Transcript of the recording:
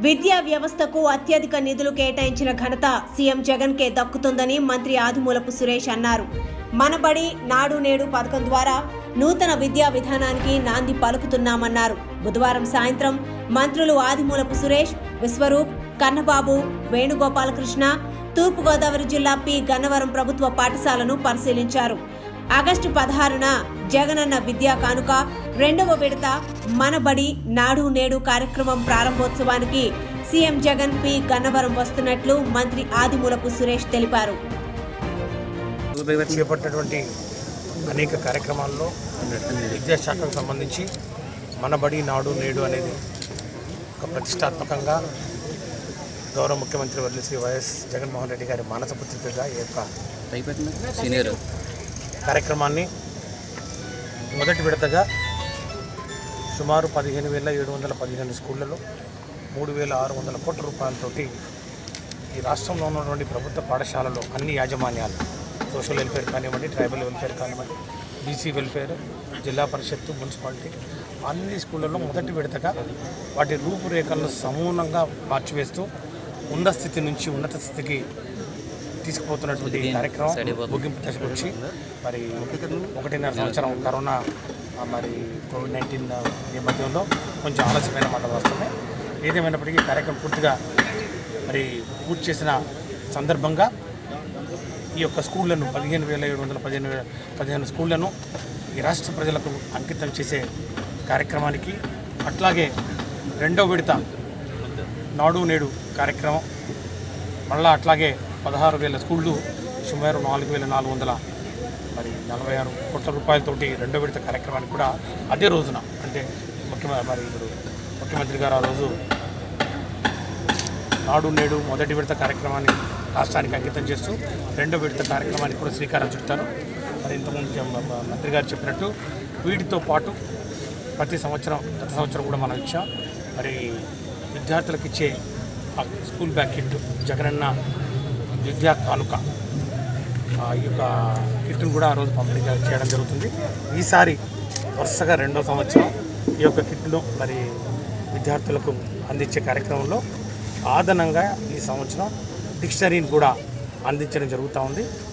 విద్యా వ్యవస్థకు అత్యధిక నిధులు కేటాయించిన ఘనత సీఎం జగన్ కే దక్కుతుందని మంత్రి ఆదిమూలపు సురేష్ అన్నారు మనబడి నాడు నేడు పథకం ద్వారా నూతన విద్యా విధానానికి నాంది పలుకుతున్నామన్నారు బుధవారం సాయంత్రం మంత్రులు ఆదిమూలపు సురేష్ విశ్వరూప్ కన్నబాబు వేణుగోపాలకృష్ణ తూర్పుగోదావరి జిల్లా పి గన్నవరం ప్రభుత్వ పాఠశాలను పరిశీలించారు ఆగస్టు పదహారున జగనన్న విద్యా కానుక రెండవ విడత మనబడి నాడు నేడు కార్యక్రమం ప్రారంభోత్సవానికి సీఎం జగన్ పి గన్నవరం వస్తున్నట్లు మంత్రి ఆదిమూలపు సురేష్ తెలిపారు చేపట్టినటువంటి అనేక కార్యక్రమాల్లో విద్యాశాఖకు సంబంధించి మనబడి నాడు నేడు అనేది ఒక ప్రతిష్టాత్మకంగా గౌరవ ముఖ్యమంత్రి వర్యులు శ్రీ వైఎస్ జగన్మోహన్ రెడ్డి గారి మానస పుత్రికగా ఈ యొక్క సీనియర్ కార్యక్రమాన్ని మొదటి విడతగా సుమారు పదిహేను వేల ఏడు వందల పదిహేను స్కూళ్ళలో మూడు వేల ఆరు వందల కోట్ల రూపాయలతోటి ఈ రాష్ట్రంలో ఉన్నటువంటి ప్రభుత్వ పాఠశాలలో అన్ని యాజమాన్యాలు సోషల్ వెల్ఫేర్ కానివ్వండి ట్రైబల్ వెల్ఫేర్ కానివ్వండి బీసీ వెల్ఫేర్ జిల్లా పరిషత్తు మున్సిపాలిటీ అన్ని స్కూళ్ళలో మొదటి విడతగా వాటి రూపురేఖలను సమూలంగా మార్చివేస్తూ ఉన్నత స్థితి నుంచి ఉన్నత స్థితికి తీసుకుపోతున్నటువంటి ఈ కార్యక్రమం ముగింపు దశకు వచ్చి మరి ఒకటిన్నర సంవత్సరం కరోనా ఆ, మరి కోవిడ్ నైన్టీన్ నేపథ్యంలో కొంచెం ఆలస్యమైన మాట వస్తున్నాయి ఏదేమైనప్పటికీ ఈ కార్యక్రమం పూర్తిగా మరి పూర్తి చేసిన సందర్భంగా ఈ యొక్క స్కూళ్లను పదిహేను వేల ఏడు వందల పదిహేను వేల పదిహేను స్కూళ్లను ఈ రాష్ట్ర ప్రజలకు అంకితం చేసే కార్యక్రమానికి అట్లాగే రెండో విడత నాడు నేడు కార్యక్రమం మళ్ళా అట్లాగే పదహారు వేల స్కూళ్ళు సుమారు నాలుగు వేల నాలుగు వందల మరి నలభై ఆరు కోట్ల రూపాయలతోటి రెండో విడత కార్యక్రమానికి కూడా అదే రోజున అంటే ముఖ్యమంత్రి మరి ఇప్పుడు ముఖ్యమంత్రి గారు ఆ రోజు నాడు నేడు మొదటి విడత కార్యక్రమాన్ని రాష్ట్రానికి అంకితం చేస్తూ రెండో విడత కార్యక్రమానికి కూడా శ్రీకారం చుడతారు మరి ఇంతకుముందు చెం- మ- మంత్రి గారు చెప్పినట్టు వీటితో పాటు ప్రతి సంవత్సరం గత సంవత్సరం కూడా మనం ఇచ్చాం మరి విద్యార్థులకు ఇచ్చే ఆ స్కూల్ బ్యాగ్ కిట్ జగనన్న విద్యా కానుక ఆ ఈ యొక్క కిట్ను కూడా ఆ రోజు పంపిణీ చేయడం జరుగుతుంది ఈసారి వరుసగా రెండో సంవత్సరం ఈ యొక్క కిట్ను మరి విద్యార్థులకు అందించే కార్యక్రమంలో అదనంగా ఈ సంవత్సరం డిక్షనరీని కూడా అందించడం జరుగుతూ ఉంది